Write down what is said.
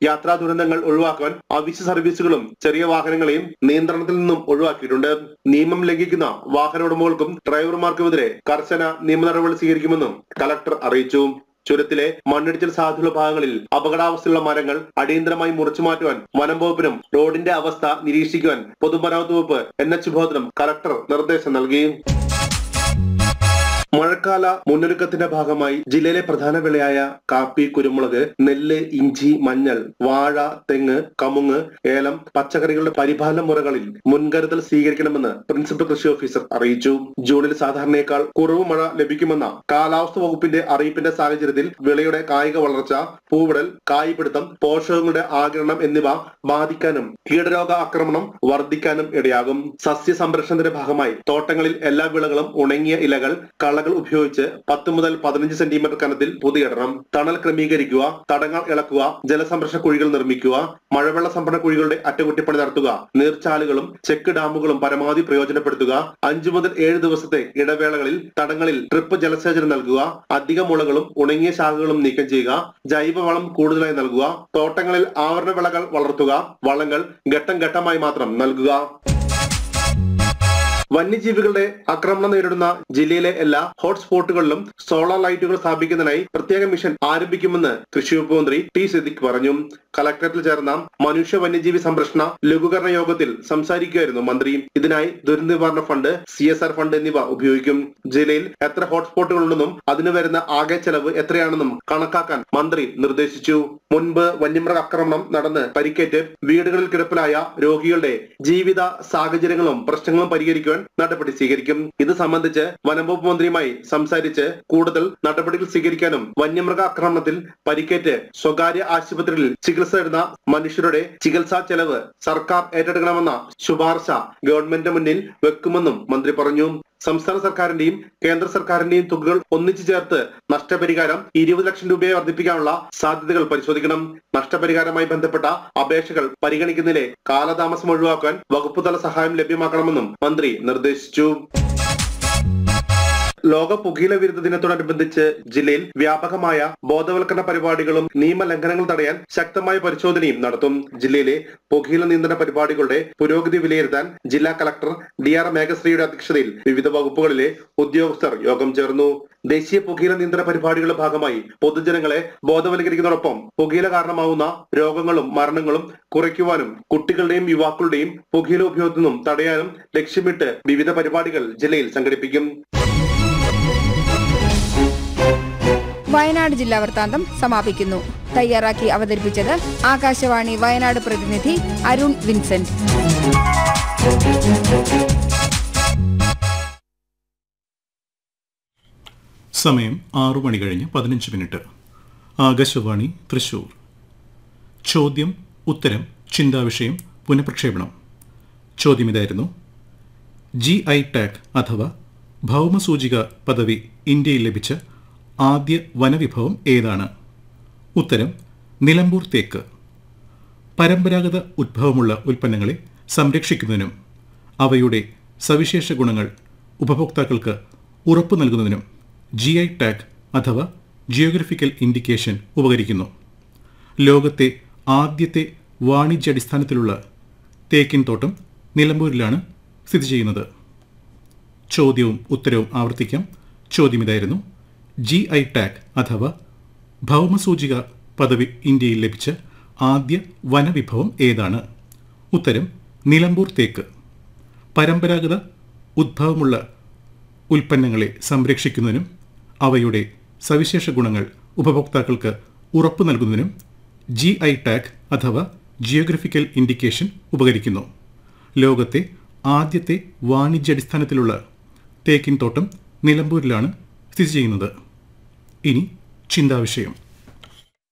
യാത്രാ ദുരന്തങ്ങൾ ഒഴിവാക്കാൻ അവശ്യ സർവീസുകളും ചെറിയ വാഹനങ്ങളെയും നിയന്ത്രണത്തിൽ നിന്നും ഒഴിവാക്കിയിട്ടുണ്ട് നിയമം ലംഘിക്കുന്ന വാഹന ഉടമകൾക്കും ഡ്രൈവർമാർക്കുമെതിരെ കർശന നിയമ നടപടി സ്വീകരിക്കുമെന്നും കലക്ടർ അറിയിച്ചു ചുരത്തിലെ മണ്ണിടിച്ചിൽ സാധ്യതയുള്ള ഭാഗങ്ങളിൽ അപകടാവസ്ഥയുള്ള മരങ്ങൾ അടിയന്തരമായി മുറിച്ചു മാറ്റുവാൻ വനം വകുപ്പിനും റോഡിന്റെ അവസ്ഥ നിരീക്ഷിക്കുവാൻ പൊതുമരാമത്ത് വകുപ്പ് എൻ എച്ച് ബോധനം കലക്ടർ നിർദ്ദേശം നൽകി മഴക്കാല മുന്നൊരുക്കത്തിന്റെ ഭാഗമായി ജില്ലയിലെ പ്രധാന വിളയായ കാപ്പി കുരുമുളക് നെല്ല് ഇഞ്ചി മഞ്ഞൾ വാഴ തെങ്ങ് കമുങ്ങ് ഏലം പച്ചക്കറികളുടെ പരിപാലന മുറകളിൽ മുൻകരുതൽ സ്വീകരിക്കണമെന്ന് പ്രിൻസിപ്പൽ കൃഷി ഓഫീസർ അറിയിച്ചു ജൂണിൽ സാധാരണയേക്കാൾ കുറവ് മഴ ലഭിക്കുമെന്ന കാലാവസ്ഥ വകുപ്പിന്റെ അറിയിപ്പിന്റെ സാഹചര്യത്തിൽ വിളയുടെ കായിക വളർച്ച പൂവിടൽ കായ്പിടുത്തം പോഷകങ്ങളുടെ ആകിരണം എന്നിവ ബാധിക്കാനും കീടരോഗ ആക്രമണം വർദ്ധിക്കാനും ഇടയാകും സസ്യ സംരക്ഷണത്തിന്റെ ഭാഗമായി തോട്ടങ്ങളിൽ എല്ലാ വിളകളും ഉണങ്ങിയ ഇലകൾ കളകൾ ഉപയോഗിച്ച് പത്ത് മുതൽ പതിനഞ്ച് സെന്റിമീറ്റർ കനത്തിൽ പൊതിയിടണം തണൽ ക്രമീകരിക്കുക തടങ്ങൾ ഇളക്കുക ജലസംരക്ഷണ കുഴികൾ നിർമ്മിക്കുക മഴവെള്ള സംഭരണ കുഴികളുടെ അറ്റകുറ്റപ്പണി നടത്തുക നീർച്ചാലുകളും ചെക്ക് ഡാമുകളും പരമാവധി പ്രയോജനപ്പെടുത്തുക അഞ്ചു മുതൽ ഏഴ് ദിവസത്തെ ഇടവേളകളിൽ തടങ്ങളിൽ ട്രിപ്പ് ജലസേചനം നൽകുക അധിക മുളകളും ഉണങ്ങിയ ശാഖകളും നീക്കം ചെയ്യുക ജൈവവളം കൂടുതലായി നൽകുക തോട്ടങ്ങളിൽ ആവരണ വിളകൾ വളർത്തുക വളങ്ങൾ ഘട്ടം ഘട്ടമായി മാത്രം നൽകുക വന്യജീവികളുടെ ആക്രമണം നേരിടുന്ന ജില്ലയിലെ എല്ലാ ഹോട്ട്സ്പോട്ടുകളിലും സോളാർ ലൈറ്റുകൾ സ്ഥാപിക്കുന്നതിനായി പ്രത്യേക മിഷൻ ആരംഭിക്കുമെന്ന് കൃഷി വകുപ്പ് മന്ത്രി ടി സിദ്ദിഖ് പറഞ്ഞു കലക്ടറേറ്റിൽ ചേർന്ന മനുഷ്യ വന്യജീവി സംരക്ഷണ ലഘൂകരണ യോഗത്തിൽ സംസാരിക്കുകയായിരുന്നു മന്ത്രി ഇതിനായി ദുരന്ത നിവാരണ fund C S R fund എന്നിവ ഉപയോഗിക്കും ജില്ലയിൽ എത്ര ഹോട്ട്സ്പോട്ടുകൾ ഉണ്ടെന്നും അതിന് വരുന്ന ആകെ ചെലവ് എത്രയാണെന്നും കണക്കാക്കാൻ മന്ത്രി നിർദ്ദേശിച്ചു മുൻപ് വന്യമൃഗ ആക്രമണം നടന്ന് പരിക്കേറ്റ് വീടുകളിൽ കിടപ്പിലായ രോഗികളുടെ ജീവിത സാഹചര്യങ്ങളും പ്രശ്നങ്ങളും പരിഹരിക്കുവാൻ നടപടി സ്വീകരിക്കും ഇത് സംബന്ധിച്ച് വനംവകുപ്പ് മന്ത്രിയുമായി സംസാരിച്ച് കൂടുതൽ നടപടികൾ സ്വീകരിക്കാനും വന്യമൃഗ ആക്രമണത്തിൽ പരിക്കേറ്റ് സ്വകാര്യ ആശുപത്രിയിൽ ചികിത്സ തേടുന്ന മനുഷ്യരുടെ ചികിത്സാ ചെലവ് സർക്കാർ ഏറ്റെടുക്കണമെന്ന ശുപാർശ ഗവൺമെന്റിന് മുന്നിൽ വെക്കുമെന്നും മന്ത്രി പറഞ്ഞു സംസ്ഥാന സർക്കാരിന്റെയും കേന്ദ്ര സർക്കാരിന്റെയും തുകകൾ ഒന്നിച്ചു ചേർത്ത് നഷ്ടപരിഹാരം ഇരുപത് ലക്ഷം രൂപയെ വർദ്ധിപ്പിക്കാനുള്ള സാധ്യതകൾ പരിശോധിക്കണം നഷ്ടപരിഹാരവുമായി ബന്ധപ്പെട്ട അപേക്ഷകൾ പരിഗണിക്കുന്നതിലെ കാലതാമസം ഒഴിവാക്കാൻ വകുപ്പുതല സഹായം ലഭ്യമാക്കണമെന്നും മന്ത്രി നിർദ്ദേശിച്ചു ലോക പുകയില വിരുദ്ധ ദിനത്തോടനുബന്ധിച്ച് ജില്ലയിൽ വ്യാപകമായ ബോധവൽക്കരണ പരിപാടികളും നിയമലംഘനങ്ങൾ തടയാൻ ശക്തമായ പരിശോധനയും നടത്തും ജില്ലയിലെ പുകയില നിയന്ത്രണ പരിപാടികളുടെ പുരോഗതി വിലയിരുത്താൻ ജില്ലാ കളക്ടർ ഡി ആർ മേഘശ്രീയുടെ അധ്യക്ഷതയിൽ വിവിധ വകുപ്പുകളിലെ ഉദ്യോഗസ്ഥർ യോഗം ചേർന്നു ദേശീയ പുകയില നിയന്ത്രണ പരിപാടികളുടെ ഭാഗമായി പൊതുജനങ്ങളെ ബോധവൽക്കരിക്കുന്നതോടൊപ്പം പുകയില കാരണമാവുന്ന രോഗങ്ങളും മരണങ്ങളും കുറയ്ക്കുവാനും കുട്ടികളുടെയും യുവാക്കളുടെയും പുകയില ഉപയോഗത്തിൽ നിന്നും തടയാനും ലക്ഷ്യമിട്ട് വിവിധ പരിപാടികൾ ജില്ലയിൽ സംഘടിപ്പിക്കും വയനാട് ജില്ലാ വൃത്താന്തം സമാപിക്കുന്നു തയ്യാറാക്കി അവതരിപ്പിച്ചത് ആകാശവാണി വയനാട് പ്രതിനിധി അരുൺ വിൻസെന്റ് സമയം ആറു മണി കഴിഞ്ഞ് പതിനഞ്ച് മിനിറ്റ് ആകാശവാണി തൃശൂർ ചോദ്യം ഉത്തരം ചിന്താവിഷയം പുനഃപ്രക്ഷേപണം ചോദ്യം ഇതായിരുന്നു ജി ഐ ടാഗ് അഥവാ ഭൗമസൂചിക പദവി ഇന്ത്യയിൽ ലഭിച്ച ആദ്യ വനവിഭവം ഏതാണ് ഉത്തരം നിലമ്പൂർ തേക്ക് പരമ്പരാഗത ഉദ്ഭവമുള്ള ഉൽപ്പന്നങ്ങളെ സംരക്ഷിക്കുന്നതിനും അവയുടെ സവിശേഷ ഗുണങ്ങൾ ഉപഭോക്താക്കൾക്ക് ഉറപ്പു നൽകുന്നതിനും ജി ഐ ടാഗ് അഥവാ ജിയോഗ്രഫിക്കൽ ഇൻഡിക്കേഷൻ ഉപകരിക്കുന്നു ലോകത്തെ ആദ്യത്തെ വാണിജ്യാടിസ്ഥാനത്തിലുള്ള തേക്കിൻ തോട്ടം നിലമ്പൂരിലാണ് സ്ഥിതി ചെയ്യുന്നത് ചോദ്യവും ഉത്തരവും ആവർത്തിക്കാം ചോദ്യം ഇതായിരുന്നു ജി ഐ ടാഗ് അഥവാ ഭൗമസൂചിക പദവി ഇന്ത്യയിൽ ലഭിച്ച ആദ്യ വനവിഭവം ഏതാണ് ഉത്തരം നിലമ്പൂർ തേക്ക് പരമ്പരാഗത ഉദ്ഭവമുള്ള ഉൽപ്പന്നങ്ങളെ സംരക്ഷിക്കുന്നതിനും അവയുടെ സവിശേഷ ഗുണങ്ങൾ ഉപഭോക്താക്കൾക്ക് ഉറപ്പു നൽകുന്നതിനും ജി ഐ ടാഗ് അഥവാ ജിയോഗ്രഫിക്കൽ ഇൻഡിക്കേഷൻ ഉപകരിക്കുന്നു ലോകത്തെ ആദ്യത്തെ വാണിജ്യാടിസ്ഥാനത്തിലുള്ള തേക്കിൻ തോട്ടം നിലമ്പൂരിലാണ് സ്ഥിതി ചെയ്യുന്നത് ഇനി ചിന്താവിഷയം